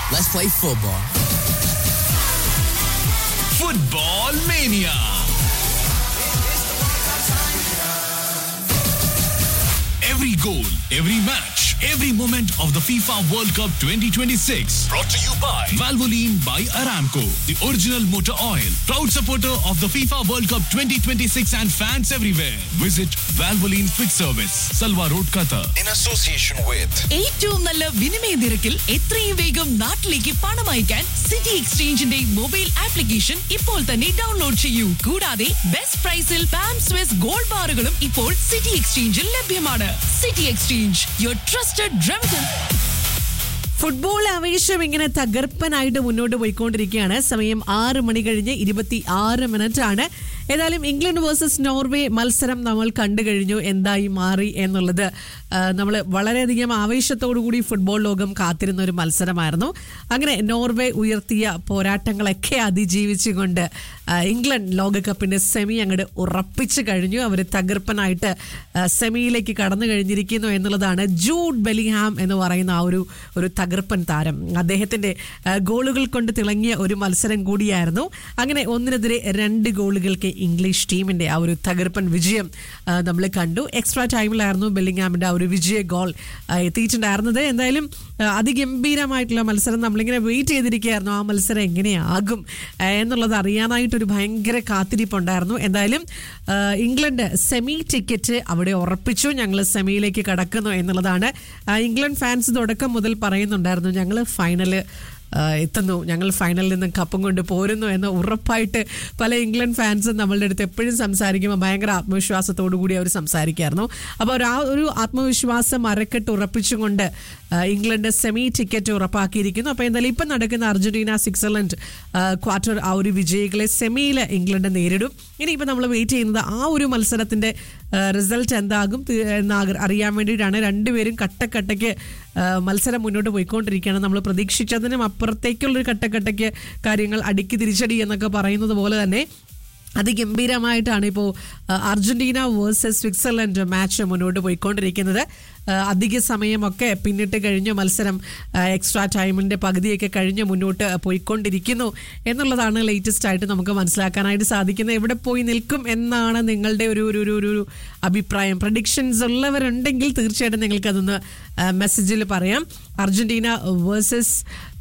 Let's play football. Football Mania. Every goal, every match, every moment of the FIFA World Cup 2026. Brought to you by Valvoline by Aramco, the original motor oil. Proud supporter of the FIFA World Cup 2026 and fans everywhere. Visit Valvoline Quick Service, Salwa Road, Qatar. in association with ഏറ്റവും നല്ല വിനിമയ നിരക്കിൽ എത്രയും വേഗം നാട്ടിലേക്ക് പണം അയക്കാൻ city എക്സ്ചേഞ്ചിന്റെ mobile application ഇപ്പോൾ തന്നെ ഡൗൺലോഡ് ചെയ്യൂ കൂടാതെ ബെസ്റ്റ് പ്രൈസിൽ പാം സ്വിസ് ഗോൾഡ് ബാറുകളും ഇപ്പോൾ സിറ്റി എക്സ്ചേഞ്ചിൽ ലഭ്യമാണ് City Exchange your trusted remittance football ആവേശം ഇങ്ങനെ തകർപ്പനായിട്ട് മുന്നോട്ട് പോയിക്കൊണ്ടിരിക്കുകയാണ് സമയം ആറ് മണി കഴിഞ്ഞ് ഇരുപത്തി ആറ് മിനിറ്റ് ആണ് ഏതായാലും ഇംഗ്ലണ്ട് വേഴ്സസ് നോർവേ മത്സരം നമ്മൾ കണ്ടു കഴിഞ്ഞു എന്തായി മാറി എന്നുള്ളത് നമ്മൾ വളരെയധികം ആവേശത്തോടു കൂടി ഫുട്ബോൾ ലോകം കാത്തിരുന്ന ഒരു മത്സരമായിരുന്നു അങ്ങനെ നോർവേ ഉയർത്തിയ പോരാട്ടങ്ങളൊക്കെ അതിജീവിച്ചുകൊണ്ട് ആ, ഇംഗ്ലണ്ട് ലോകകപ്പിന്റെ സെമി അങ്ങോട്ട് ഉറപ്പിച്ചു കഴിഞ്ഞു അവർ തകർപ്പനായിട്ട് ആ, സെമിയിലേക്ക് കടന്നു കഴിഞ്ഞിരിക്കുന്നു എന്നുള്ളതാണ് ജൂഡ് ബെലിഹാം എന്ന് പറയുന്ന ആ ഒരു ഒരു തകർപ്പൻ താരം അദ്ദേഹത്തിന്റെ ആ, ഗോളുകൾ കൊണ്ട് തിളങ്ങിയ ഒരു മത്സരം കൂടിയായിരുന്നു അങ്ങനെ ഒന്നിനെതിരെ രണ്ട് ഗോളുകൾക്ക് ഇംഗ്ലീഷ് ടീമിന്റെ ആ ഒരു തകർപ്പൻ വിജയം നമ്മൾ കണ്ടു എക്സ്ട്രാ ടൈമിലായിരുന്നു ബെല്ലിംഗാമിന്റെ ആ ഒരു വിജയ ഗോൾ ആ, എത്തിയിട്ടുണ്ടായിരുന്നത് എന്തായാലും ആ, അതിഗംഭീരമായിട്ടുള്ള മത്സരം നമ്മളിങ്ങനെ വെയിറ്റ് ചെയ്തിരിക്കുകയായിരുന്നു ആ മത്സരം എങ്ങനെയാകും ആ, എന്നുള്ളത് അറിയാനായിട്ടൊരു ഭയങ്കര കാത്തിരിപ്പുണ്ടായിരുന്നു എന്തായാലും ആ, ഇംഗ്ലണ്ട് സെമി ടിക്കറ്റ് അവിടെ ഉറപ്പിച്ചു ഞങ്ങൾ സെമിയിലേക്ക് കടക്കുന്നു എന്നുള്ളതാണ് ആ, ഇംഗ്ലണ്ട് ഫാൻസ് തുടക്കം മുതൽ പറയുന്നുണ്ടായിരുന്നു ഞങ്ങൾ ഫൈനല് ആ, എത്തുന്നു ഞങ്ങൾ ഫൈനലിൽ നിന്ന് കപ്പും കൊണ്ട് പോരുന്നു എന്ന് ഉറപ്പായിട്ട് പല ഇംഗ്ലണ്ട് ഫാൻസും നമ്മളുടെ അടുത്ത് എപ്പോഴും സംസാരിക്കുമ്പോൾ ഭയങ്കര ആത്മവിശ്വാസത്തോടു കൂടി അവർ സംസാരിക്കായിരുന്നു അപ്പോൾ ഒരു ആ ഒരു ആത്മവിശ്വാസം അരക്കെട്ട് ഉറപ്പിച്ചുകൊണ്ട് ആ, ഇംഗ്ലണ്ട് സെമി ടിക്കറ്റ് ഉറപ്പാക്കിയിരിക്കുന്നു അപ്പോൾ എന്തായാലും ഇപ്പം നടക്കുന്ന അർജന്റീന സ്വിറ്റ്സർലൻഡ് ആ, ക്വാർട്ടർ ആ ഒരു വിജയികളെ സെമിയിൽ ഇംഗ്ലണ്ട് നേരിടും ഇനിയിപ്പോൾ നമ്മൾ വെയിറ്റ് ചെയ്യുന്നത് ആ ഒരു മത്സരത്തിന്റെ റിസൾട്ട് എന്താകും തി- എന്ന് ആഗ്ര- അറിയാൻ വേണ്ടിയിട്ടാണ് രണ്ടുപേരും കട്ടക്കട്ടയ്ക്ക് ആ, മത്സരം മുന്നോട്ട് പോയിക്കൊണ്ടിരിക്കുകയാണ് നമ്മൾ പ്രതീക്ഷിച്ചതിനും അപ്പുറത്തേക്കുള്ളൊരു കട്ടക്കട്ടയ്ക്ക് കാര്യങ്ങൾ അടുക്കി തിരിച്ചടി എന്നൊക്കെ പറയുന്നത് പോലെ തന്നെ അതിഗംഭീരമായിട്ടാണ് ഇപ്പോൾ അർജന്റീന വേഴ്സസ് സ്വിറ്റ്സർലൻഡ് മാച്ച് മുന്നോട്ട് പോയിക്കൊണ്ടിരിക്കുന്നത് ആ, അധിക സമയമൊക്കെ പിന്നിട്ട് കഴിഞ്ഞു മത്സരം എക്സ്ട്രാ ടൈമിന്റെ പകുതിയൊക്കെ കഴിഞ്ഞ് മുന്നോട്ട് പോയിക്കൊണ്ടിരിക്കുന്നു എന്നുള്ളതാണ് ലേറ്റസ്റ്റ് ആയിട്ട് നമുക്ക് മനസ്സിലാക്കാനായിട്ട് സാധിക്കുന്നത് എവിടെ പോയി നിൽക്കും എന്നാണ് നിങ്ങളുടെ ഒരു ഒരു ഒരു ഒരു അഭിപ്രായം പ്രഡിക്ഷൻസ് ഉള്ളവരുണ്ടെങ്കിൽ തീർച്ചയായിട്ടും നിങ്ങൾക്ക് അതൊന്ന് മെസ്സേജിൽ പറയാം അർജന്റീന വേഴ്സസ്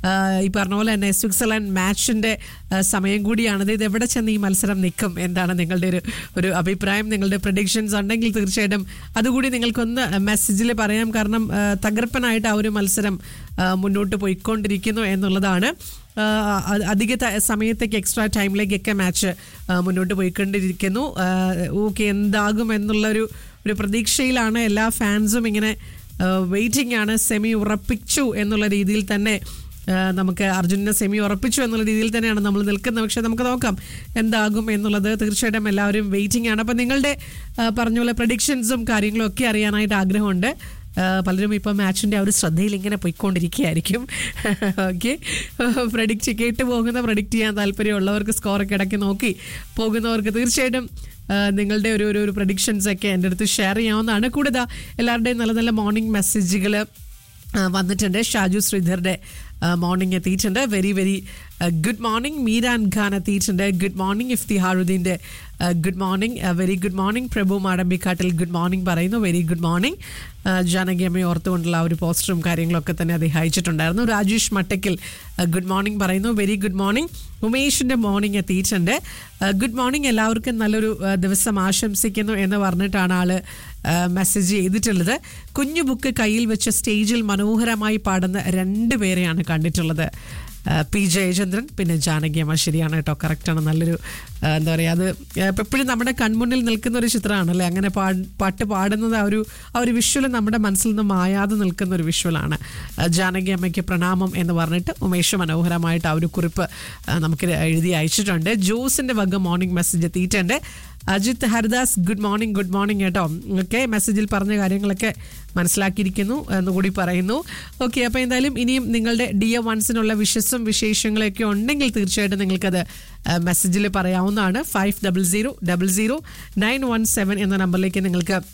ഈ പറഞ്ഞ പോലെ തന്നെ സ്വിറ്റ്സർലൻഡ് മാച്ചിന്റെ ആ, സമയം കൂടിയാണത് ഇത് എവിടെ ചെന്ന് ഈ മത്സരം നിൽക്കും എന്താണ് നിങ്ങളുടെ ഒരു ഒരു അഭിപ്രായം നിങ്ങളുടെ പ്രഡിക്ഷൻസ് ഉണ്ടെങ്കിൽ തീർച്ചയായിട്ടും അതുകൂടി നിങ്ങൾക്കൊന്ന് മെസ്സേജിൽ പറയാം കാരണം ആ, തകർപ്പനായിട്ട് ആ ഒരു മത്സരം ആ, മുന്നോട്ട് പോയിക്കൊണ്ടിരിക്കുന്നു എന്നുള്ളതാണ് ആ, അ- അധിക ത- സമയത്തേക്ക് എക്സ്ട്രാ ടൈമിലേക്കൊക്കെ മാച്ച് ആ, മുന്നോട്ട് പോയിക്കൊണ്ടിരിക്കുന്നു ഓക്കെ എന്താകും എന്നുള്ളൊരു ഒരു പ്രതീക്ഷയിലാണ് എല്ലാ ഫാൻസും ഇങ്ങനെ വെയിറ്റിംഗ് ആണ് സെമി ഉറപ്പിച്ചു എന്നുള്ള രീതിയിൽ തന്നെ ആ, നമുക്ക് അർജുനനെ സെമി ഉറപ്പിച്ചു എന്നുള്ള രീതിയിൽ തന്നെയാണ് നമ്മൾ നിൽക്കുന്നത് പക്ഷെ നമുക്ക് നോക്കാം എന്താകും എന്നുള്ളത് തീർച്ചയായിട്ടും എല്ലാവരും വെയിറ്റിംഗ് ആണ് അപ്പം നിങ്ങളുടെ ആ, പറഞ്ഞ പോലെ പ്രഡിക്ഷൻസും കാര്യങ്ങളും ഒക്കെ അറിയാനായിട്ട് ആഗ്രഹമുണ്ട് ആ, പലരും ഇപ്പം മാച്ചിൻ്റെ ആ ഒരു ശ്രദ്ധയിൽ ഇങ്ങനെ പോയിക്കൊണ്ടിരിക്കുകയായിരിക്കും ഓക്കെ പ്രഡിക്റ്റ് കേട്ട് പോകുന്ന പ്രഡിക്റ്റ് ചെയ്യാൻ താല്പര്യമുള്ളവർക്ക് സ്കോറൊക്കെ ഇടയ്ക്ക് നോക്കി പോകുന്നവർക്ക് തീർച്ചയായിട്ടും ആ, നിങ്ങളുടെ ഒരു ഒരു- ഒരു പ്രഡിക്ഷൻസ് ഒക്കെ എൻ്റെ അടുത്ത് ഷെയർ ചെയ്യാവുന്നതാണ് കൂടുതൽ എല്ലാവരുടെയും നല്ല നല്ല മോർണിംഗ് മെസ്സേജുകൾ വന്നിട്ടുണ്ട് ഷാജു ശ്രീധറുടെ മോർണിംഗ് എത്തിയിട്ടുണ്ട് very very good morning Meeran Khan എത്തിയിട്ടുണ്ട് ഗുഡ് മോർണിംഗ് ഇഫ്തി ഹാറുദ്ദീൻ്റെ good morning very good morning Prabhu Madampikkattil good morning പറയുന്നു വെരി ഗുഡ് മോർണിംഗ് ജാനകിയമ്മയെ ഓർത്തുകൊണ്ടുള്ള ആ ഒരു പോസ്റ്ററും കാര്യങ്ങളൊക്കെ തന്നെ അദ്ദേഹം അയച്ചിട്ടുണ്ടായിരുന്നു രാജേഷ് മട്ടക്കിൽ ഗുഡ് മോർണിംഗ് പറയുന്നു വെരി ഗുഡ് മോർണിംഗ് ഉമേഷിൻ്റെ മോർണിംഗ് എത്തിയിട്ടുണ്ട് ഗുഡ് മോർണിംഗ് എല്ലാവർക്കും നല്ലൊരു ആ, ദിവസം ആശംസിക്കുന്നു എന്ന് പറഞ്ഞിട്ടാണ് ആള് മെസ്സേജ് ചെയ്തിട്ടുള്ളത് കുഞ്ഞു ബുക്ക് കയ്യിൽ വെച്ച് സ്റ്റേജിൽ മനോഹരമായി പാടുന്ന രണ്ട് പേരെയാണ് കണ്ടിട്ടുള്ളത് ആ, പി ജയചന്ദ്രൻ പിന്നെ ജാനകിയമ്മ ശരിയാണ് കേട്ടോ കറക്റ്റാണ് നല്ലൊരു ആ, എന്താ പറയുക അത് എപ്പോഴും നമ്മുടെ കൺമുന്നിൽ നിൽക്കുന്ന ഒരു ചിത്രമാണല്ലേ അങ്ങനെ പാ പാട്ട് പാടുന്നത് ആ ഒരു ആ ഒരു വിഷ്വൽ നമ്മുടെ മനസ്സിൽ നിന്ന് മായാതെ നിൽക്കുന്ന ഒരു വിഷ്വലാണ് ആ, ജാനകിയമ്മയ്ക്ക് പ്രണാമം എന്ന് പറഞ്ഞിട്ട് ഉമേഷ് മനോഹരമായിട്ട് ആ ഒരു കുറിപ്പ് ആ, നമുക്ക് എഴുതി അയച്ചിട്ടുണ്ട് ജോസിന്റെ വക മോർണിംഗ് മെസ്സേജ് എത്തിയിട്ടുണ്ട് Ajith Haridas good morning good morning കേട്ടോ ഓക്കെ മെസ്സേജിൽ പറഞ്ഞ കാര്യങ്ങളൊക്കെ മനസ്സിലാക്കിയിരിക്കുന്നു എന്നുകൂടി പറയുന്നു ഓക്കെ അപ്പോൾ എന്തായാലും ഇനിയും നിങ്ങളുടെ ഡി എ വൺസിനുള്ള വിഷസും വിശേഷങ്ങളൊക്കെ ഉണ്ടെങ്കിൽ തീർച്ചയായിട്ടും നിങ്ങൾക്കത് മെസ്സേജിൽ പറയാവുന്നതാണ് five double zero double zero nine one seven എന്ന നമ്പറിലേക്ക് നിങ്ങൾക്ക്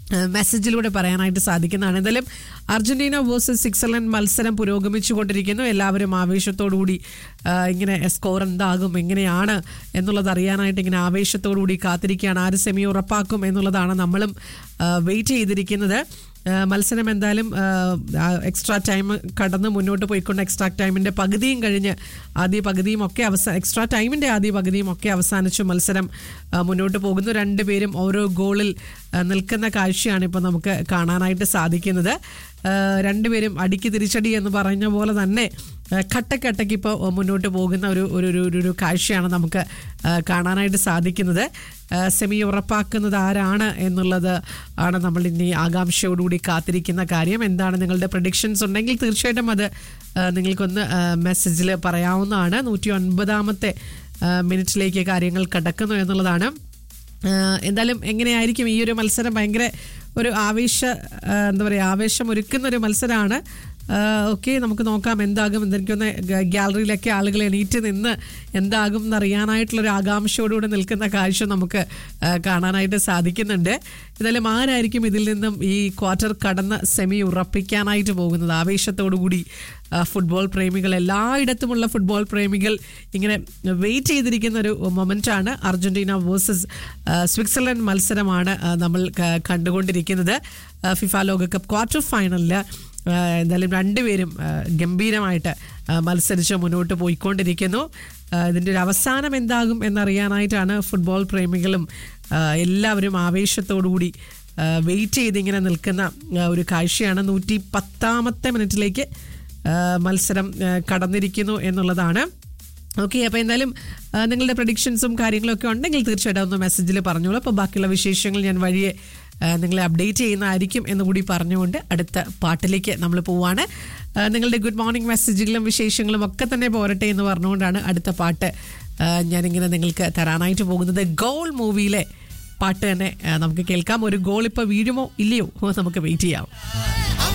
ഏഹ് മെസ്സേജിലൂടെ പറയാനായിട്ട് സാധിക്കുന്നതാണ് എന്തായാലും അർജന്റീന വേഴ്സസ് സ്വിറ്റ്സർലൻഡ് മത്സരം പുരോഗമിച്ചുകൊണ്ടിരിക്കുന്നു എല്ലാവരും ആവേശത്തോടുകൂടി ഏഹ് ഇങ്ങനെ സ്കോർ എന്താകും എങ്ങനെയാണ് എന്നുള്ളത് അറിയാനായിട്ട് ഇങ്ങനെ ആവേശത്തോടുകൂടി കാത്തിരിക്കുകയാണ് ആര് സെമി ഉറപ്പാക്കും എന്നുള്ളതാണ് നമ്മളും വെയിറ്റ് ചെയ്തിരിക്കുന്നത് ഏഹ് മത്സരം എന്തായാലും എക്സ്ട്രാ ടൈം കടന്ന് മുന്നോട്ട് പോയിക്കൊണ്ട് എക്സ്ട്രാ ടൈമിൻ്റെ പകുതിയും കഴിഞ്ഞ് ആദ്യ പകുതിയും ഒക്കെ അവസാന എക്സ്ട്രാ ടൈമിൻ്റെ ആദ്യ പകുതിയും ഒക്കെ അവസാനിച്ചു മത്സരം ആ, മുന്നോട്ട് പോകുന്നു രണ്ടുപേരും ഓരോ ഗോളിൽ ആ, നിൽക്കുന്ന കാഴ്ചയാണ് ഇപ്പോൾ നമുക്ക് കാണാനായിട്ട് സാധിക്കുന്നത് ആ, രണ്ടുപേരും അടിക്ക് തിരിച്ചടി എന്ന് പറഞ്ഞ പോലെ തന്നെ ആ, ഘട്ടഘട്ടയ്ക്ക് ഇപ്പോൾ മുന്നോട്ട് പോകുന്ന ഒരു ഒരു ഒരു- ഒരു ഒരു കാഴ്ചയാണ് നമുക്ക് ആ, കാണാനായിട്ട് സാധിക്കുന്നത് ആ, സെമി ഉറപ്പാക്കുന്നത് ആരാണ് എന്നുള്ളത് ആണ് നമ്മൾ ഇനി ആകാംക്ഷയോടുകൂടി കാത്തിരിക്കുന്ന കാര്യം എന്താണ് നിങ്ങളുടെ പ്രഡിക്ഷൻസ് ഉണ്ടെങ്കിൽ തീർച്ചയായിട്ടും അത് ആ, നിങ്ങൾക്കൊന്ന് മെസ്സേജിൽ പറയാവുന്നതാണ് നൂറ്റി ഒൻപതാമത്തെ ആ, മിനിറ്റിലേക്ക് കാര്യങ്ങൾ കടക്കുന്നു എന്നുള്ളതാണ് ആ, എന്തായാലും എങ്ങനെയായിരിക്കും ഈ ഒരു മത്സരം ഭയങ്കര ഒരു ആവേശ ആ, എന്താ പറയുക ആവേശം ഒരുക്കുന്ന ഒരു മത്സരമാണ് ഓക്കെ നമുക്ക് നോക്കാം എന്താകും എനിക്കൊന്ന് ഗ്യാലറിയിലൊക്കെ ആളുകൾ എണീറ്റ് നിന്ന് എന്താകും എന്നറിയാനായിട്ടുള്ളൊരു ആകാംക്ഷയോടുകൂടി നിൽക്കുന്ന കാഴ്ച നമുക്ക് ആ, കാണാനായിട്ട് സാധിക്കുന്നുണ്ട് എന്തായാലും ആരായിരിക്കും ഇതിൽ നിന്നും ഈ ക്വാർട്ടർ കടന്ന് സെമി ഉറപ്പിക്കാനായിട്ട് പോകുന്നത് ആവേശത്തോടു കൂടി ആ, ഫുട്ബോൾ പ്രേമികൾ എല്ലായിടത്തുമുള്ള ഫുട്ബോൾ പ്രേമികൾ ഇങ്ങനെ വെയിറ്റ് ചെയ്തിരിക്കുന്ന ഒരു മൊമെൻ്റാണ് അർജന്റീന വേഴ്സസ് സ്വിറ്റ്സർലൻഡ് മത്സരമാണ് ആ, നമ്മൾ ക- കണ്ടുകൊണ്ടിരിക്കുന്നത് ആ, ഫിഫ ലോകകപ്പ് ക്വാർട്ടർ ഫൈനലിൽ എന്തായാലും രണ്ടുപേരും ആ, ഗംഭീരമായിട്ട് ആ, മത്സരിച്ച് മുന്നോട്ട് പോയിക്കൊണ്ടിരിക്കുന്നു ആ, ഇതിൻ്റെ ഒരു അവസാനം എന്താകും എന്നറിയാനായിട്ടാണ് ഫുട്ബോൾ പ്രേമികളും ആ, എല്ലാവരും ആവേശത്തോടുകൂടി വെയിറ്റ് ചെയ്ത് ഇങ്ങനെ നിൽക്കുന്ന ആ, ഒരു കാഴ്ചയാണ് നൂറ്റി പത്താമത്തെ മിനിറ്റിലേക്ക് ആ, മത്സരം ആ, കടന്നിരിക്കുന്നു എന്നുള്ളതാണ് ഓക്കെ അപ്പോൾ എന്തായാലും ആ, നിങ്ങളുടെ പ്രഡിക്ഷൻസും കാര്യങ്ങളൊക്കെ ഉണ്ടെങ്കിൽ തീർച്ചയായിട്ടും ഒന്ന് മെസ്സേജിൽ പറഞ്ഞോളൂ അപ്പോൾ ബാക്കിയുള്ള വിശേഷങ്ങൾ ഞാൻ വഴിയെ ആ, നിങ്ങളെ അപ്ഡേറ്റ് ചെയ്യുന്നതായിരിക്കും എന്നുകൂടി പറഞ്ഞുകൊണ്ട് അടുത്ത പാട്ടിലേക്ക് നമ്മൾ പോവാണ് ആ, നിങ്ങളുടെ ഗുഡ് മോർണിംഗ് മെസ്സേജുകളും വിശേഷങ്ങളും ഒക്കെ തന്നെ പോരട്ടെ എന്ന് പറഞ്ഞുകൊണ്ടാണ് അടുത്ത പാട്ട് ആ, ഞാനിങ്ങനെ നിങ്ങൾക്ക് തരാനായിട്ട് പോകുന്നത് ഗോൾ മൂവിയിലെ പാട്ട് തന്നെ ആ, നമുക്ക് കേൾക്കാം ഒരു ഗോൾ ഇപ്പോൾ വീഴുമോ ഇല്ലയോ നമുക്ക് വെയിറ്റ് ചെയ്യാം